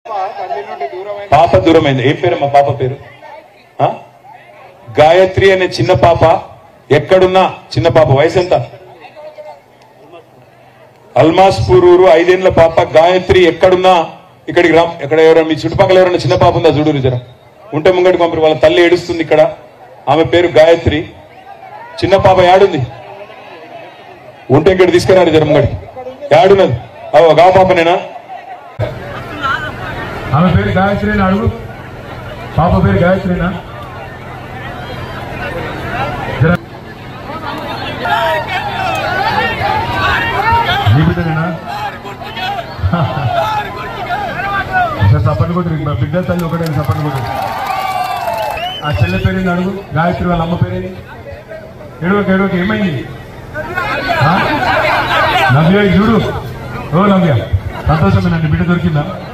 పాప దూరమైంది ఏం పేరు మా పాప పేరు ఆ? గాయత్రి అనే చిన్న పాప ఎక్కడున్నా చిన్న పాప వయసు ఎంత అల్మాస్ పూరూరు ఐదేళ్ల పాప గాయత్రి ఎక్కడున్నా ఇక్కడికి రా ఎక్కడ ఎవరైనా మీ చుట్టుపక్కల ఎవరైనా చిన్న పాప ఉందా చూడు జర ఉంటే ముంగటి పంపరు వాళ్ళ తల్లి ఏడుస్తుంది ఇక్కడ ఆమె పేరు గాయత్రి చిన్న పాప యాడుంది ఉంటే ఇక్కడ తీసుకురారు జర ముంగడికి యాడున్నది అవ గా పాపనేనా ఆమె పేరు గాయత్రినా అడుగు పాప పేరు గాయత్రినా జర- నీ బిడ్డనేనా ఒకసారి సప్పని కొట్టు మా బిడ్డ తల్లి ఒకటే సప్పని కొట్టు ఆ చెల్లె పేరేంది అడుగు గాయత్రి వాళ్ళ అమ్మ పేరేంది ఎడవక ఎడవక ఏమైంది ఆ? నవ్య ఇది చూడు ఓ నవ్య సంతోషమేనండి బిడ్డ దొరికిందా